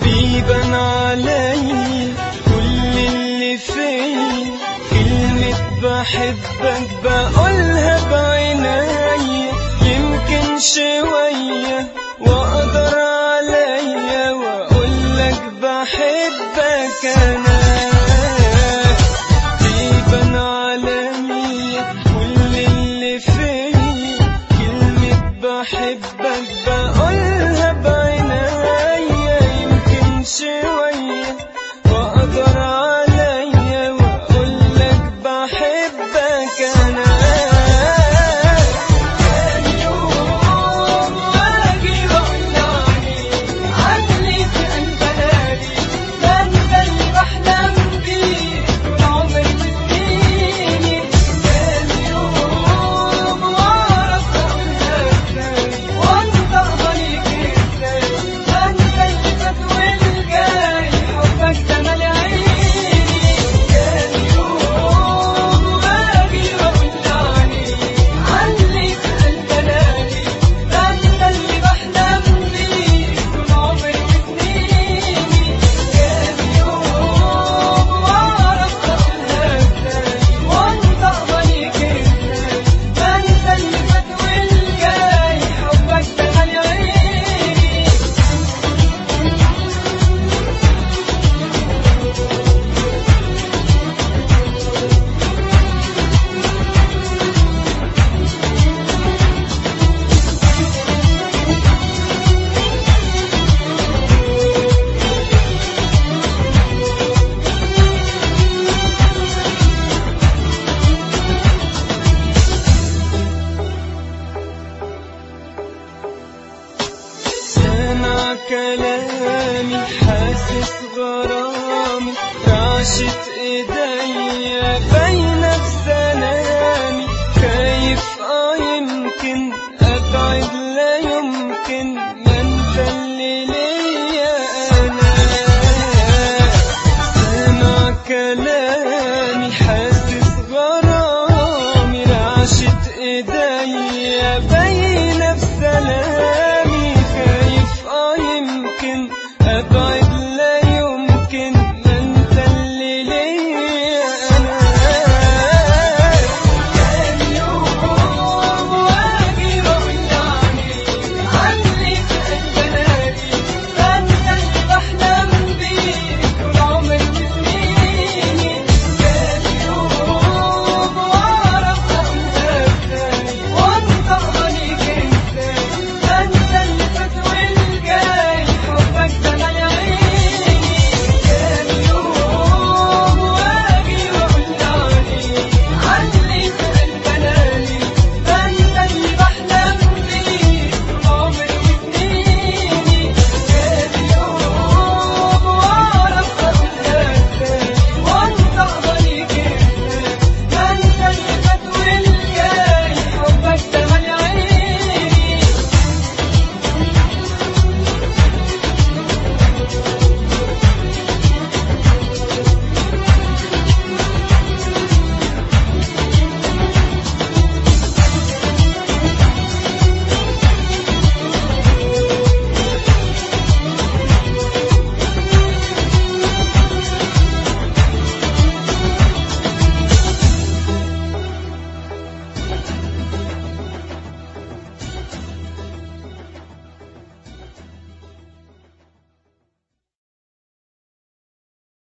بيبان علي كل اللي فيا كلمة بحبك بقولها بعيني يمكن شوية واقدر عليا واقولك بحبك انا بيبان عليا كل اللي فيا كلمة بحبك بقولها بعيني يمكن شوية واقدر عليا واقولك بحبك انا يوم واجي وقلاني عني في قلبي ده انت اللي بحلم بيه طول عمري وسنيني كان يوم واعرف اقولها ازاي وانطق عليك ازاي ده انت اللي فات والجاي حبك ده مال عيني كان يوم واجي وقلاني عني في قلبي ده انت اللي بحلم بيه طول عمري وسنيني كان يوم واعرف اقولها ازاي وانطق عليك ازاي ده انت اللي فات والجاي حبك ده مال عيني سامع كلامي حاسس غرامي رعشة ايديا باينة بسلامي خايف اه يمكن ابعد لا يمكن ما انت اللي ليا انا سامع كلامي حاسس غرامي رعشة ايديا باينة بسلامي